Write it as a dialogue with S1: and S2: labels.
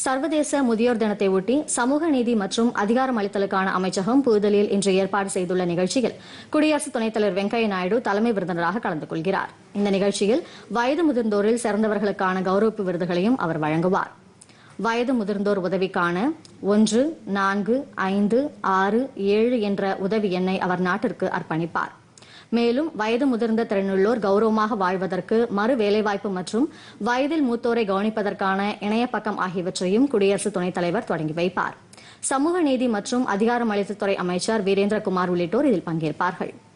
S1: சர்வதேச முதியோர் தினத்தை ஒட்டி சமூக நீதி மற்றும் அதிகாரம் அளித்தலுக்கான அமைச்சகம் புதுதில்லியில் இன்று ஏற்பாடு செய்துள்ள நிகழ்ச்சியில் குடியரசு துணைத் தலைவர் வெங்கையா நாயுடு தலைமை விருந்தினராக கலந்து கொள்கிறார் இந்த நிகழ்ச்சியில் வயது முதிர்ந்தோரில் சிறந்தவர்களுக்கான கௌரவிப்பு விருதுகளையும் அவர் வழங்குவார் வயது முதிர்ந்தோர் உதவிக்கான ஒன்று நான்கு ஐந்து ஆறு ஏழு என்ற உதவி எண்ணை அவர் நாட்டிற்கு அர்ப்பணிப்பார் மேலும் வயது முதிர்ந்த திறனுள்ளோர் கௌரவமாக வாழ்வதற்கு மறு வேலைவாய்ப்பு மற்றும் வயதில் மூத்தோரை கவனிப்பதற்கான இணைய பக்கம் ஆகியவற்றையும் குடியரசு துணைத் தலைவர் தொடங்கி வைப்பார் சமூக நீதி மற்றும் அதிகாரமளித்தல் துறை அமைச்சர் வீரேந்திரகுமார் உள்ளிட்டோர் இதில் பங்கேற்பார்கள்